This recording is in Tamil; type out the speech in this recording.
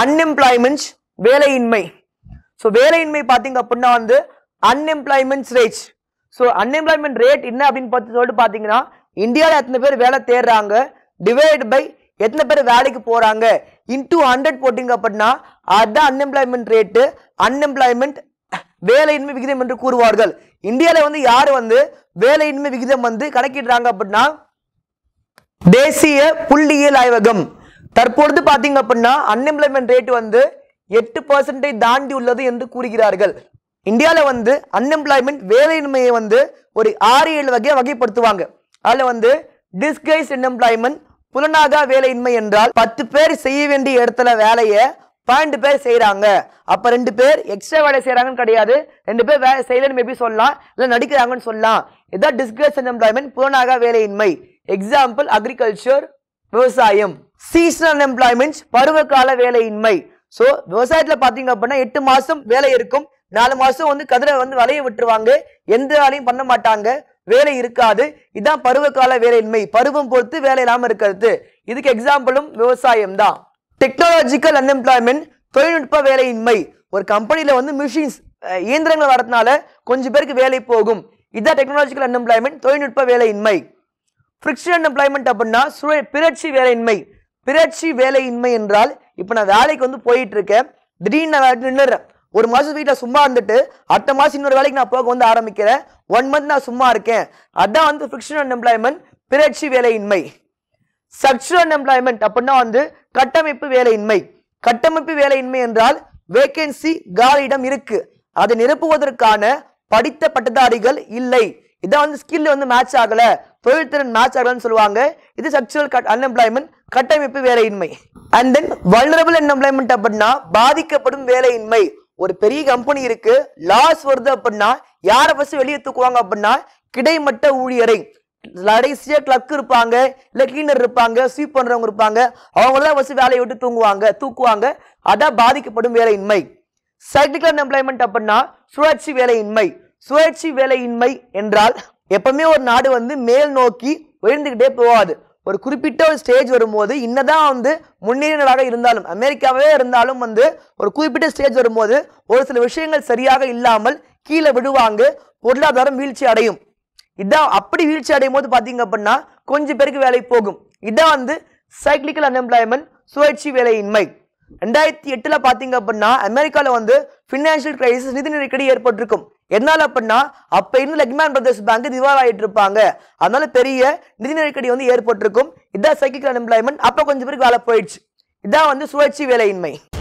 அன்எம்ப்ளாய்மெண்ட் வேலையின்மை ஸோ வேலையின்மை பார்த்தீங்க அப்படின்னா வந்து unemployment rate so unemployment rate என்ன அப்படின்னு பார்த்து சொல்லிட்டு பார்த்தீங்கன்னா இந்தியாவில் எத்தனை பேர் வேலை தேடுறாங்க டிவைட் பை எத்தனை பேர் வேலைக்கு போறாங்க இன்டூ ஹண்ட்ரட் போட்டிங்க அப்படின்னா அதுதான் அன்எம்ப்ளாய்மெண்ட் ரேட்டு அன்எம்ப்ளாய்மெண்ட் வேலையின்மை விகிதம் என்று கூறுவார்கள் இந்தியாவில் வந்து யார் வந்து வேலையின்மை விகிதம் வந்து கணக்கிடுறாங்க அப்படின்னா தேசிய புள்ளியியல் ஆய்வகம் தற்பொழுது பாத்தீங்க அப்படின்னா அன்எம்ப்ளாய்மெண்ட் ரேட் வந்து எட்டு பர்சன்டேஜ் தாண்டி உள்ளது என்று கூறுகிறார்கள் இந்தியாவில் வந்து அன்எம்ப்ளாய்மெண்ட் வேலையின்மையை வந்து ஒரு ஆறு ஏழு வகையை வகைப்படுத்துவாங்க அதில் வந்து டிஸ்கைஸ் அன்எம்ப்ளாய்மெண்ட் புலனாகா வேலையின்மை என்றால் பத்து பேர் செய்ய வேண்டிய இடத்துல வேலையை பன்னெண்டு பேர் செய்றாங்க அப்ப ரெண்டு பேர் எக்ஸ்ட்ரா வேலை செய்றாங்கன்னு கிடையாது ரெண்டு பேர் வேலை செய்யலன்னு மேபி சொல்லலாம் இல்ல நடிக்கிறாங்கன்னு சொல்லலாம் இதான் டிஸ்கஸ் அன்எம்ப்ளாய்மெண்ட் புலனாக வேலையின்மை எக்ஸாம்பிள் அக்ரிகல்ச்சர் விவசாயம் சீசனல் எம்ப்ளாய்மெண்ட் பருவகால வேலையின்மை ஸோ விவசாயத்துல பாத்தீங்க அப்படின்னா எட்டு மாசம் வேலை இருக்கும் நாலு மாசம் வந்து கதிரை வந்து வலைய விட்டுருவாங்க எந்த வேலையும் பண்ண மாட்டாங்க வேலை இருக்காது இதான் பருவகால வேலையின்மை பருவம் பொறுத்து வேலை இல்லாம இருக்கிறது இதுக்கு எக்ஸாம்பிளும் விவசாயம் தான் டெக்னாலஜிக்கல் அன்எம்ப்ளாய்மெண்ட் தொழில்நுட்ப வேலையின்மை ஒரு கம்பெனில வந்து மிஷின்ஸ் இயந்திரங்கள் வரதுனால கொஞ்சம் பேருக்கு வேலை போகும் இதான் டெக்னாலஜிக்கல் அன்எம்ப்ளாய்மெண்ட் தொழில்நுட்ப வேலையின்மை ஃப்ரிக்ஷன் அன்எம்ப்ளாய்மெண்ட் அப்படின்னா சுழ பிறட்சி வேலையின்மை பிறட்சி வேலையின்மை என்றால் இப்போ நான் வேலைக்கு வந்து போயிட்டு இருக்கேன் திடீர்னு நான் வேலைக்கு நின்னுடுறேன் ஒரு மாசம் வீட்டில் சும்மா இருந்துட்டு அடுத்த மாசம் இன்னொரு வேலைக்கு நான் போக வந்து ஆரம்பிக்கிறேன் ஒன் மந்த் நான் சும்மா இருக்கேன் அதான் வந்து ஃப்ரிக்ஷன் அன்எம்ப்ளாய்மெண்ட் பிறட்சி வேலையின்மை ஸ்ட்ரக்சரல் எம்ப்ளாய்மெண்ட் அப்படின்னா வந்து கட்டமைப்பு வேலையின்மை கட்டமைப்பு வேலையின்மை என்றால் வேகன்சி காலியிடம் இருக்கு அதை நிரப்புவதற்கான படித்த பட்டதாரிகள் இல்லை இதான் வந்து ஸ்கில் வந்து மேட்ச் ஆகல தொழில்திறன் மேட்ச் ஆகலன்னு சொல்லுவாங்க இது ஸ்ட்ரக்சரல் அன்எம்ப்ளாய்மெண்ட் கட்டமைப்பு வேலையின்மை அண்ட் தென் வல்னரபிள் அன்எம்ப்ளாய்மெண்ட் அப்படின்னா பாதிக்கப்படும் வேலையின்மை ஒரு பெரிய கம்பெனி இருக்கு லாஸ் வருது அப்படின்னா யாரை ஃபர்ஸ்ட் வெளியே தூக்குவாங்க அப்படின்னா கிடைமட்ட ஊழியரை கடைசியா கிளர்க் இருப்பாங்க இல்ல கிளீனர் இருப்பாங்க ஸ்வீப் பண்றவங்க இருப்பாங்க அவங்க தான் ஃபர்ஸ்ட் வேலையை விட்டு தூங்குவாங்க தூக்குவாங்க அதான் பாதிக்கப்படும் வேலையின்மை சைக்கிள் எம்ப்ளாய்மெண்ட் அப்படின்னா சுழற்சி வேலையின்மை சுழற்சி வேலையின்மை என்றால் எப்பவுமே ஒரு நாடு வந்து மேல் நோக்கி உயர்ந்துகிட்டே போகாது ஒரு குறிப்பிட்ட ஒரு ஸ்டேஜ் வரும்போது இன்னதான் வந்து முன்னேறிய நாடாக இருந்தாலும் அமெரிக்காவே இருந்தாலும் வந்து ஒரு குறிப்பிட்ட ஸ்டேஜ் வரும்போது ஒரு சில விஷயங்கள் சரியாக இல்லாமல் கீழே விடுவாங்க பொருளாதாரம் வீழ்ச்சி அடையும் இதான் அப்படி வீழ்ச்சி அடையும் போது பாத்தீங்க அப்படின்னா கொஞ்சம் பேருக்கு வேலை போகும் இதான் வந்து சைக்கிளிக்கல் அன்எம்ப்ளாய்மெண்ட் சுழற்சி வேலையின்மை ரெண்டாயிரத்தி எட்டுல பாத்தீங்க அப்படின்னா அமெரிக்கால வந்து பினான்சியல் கிரைசிஸ் நிதி நெருக்கடி ஏற்பட்டிருக்கும் எதனால அப்படின்னா அப்ப இருந்து லெக்மேன் பிரதர்ஸ் பேங்க் திவால் ஆயிட்டு இருப்பாங்க அதனால பெரிய நிதி நெருக்கடி வந்து ஏற்பட்டிருக்கும் இதான் சைக்கிள் அன்எம்ப்ளாய்மெண்ட் அப்ப கொஞ்சம் பேருக்கு வேலை போயிடுச்சு இதான் வந்து சுழற்சி வேலையின்மை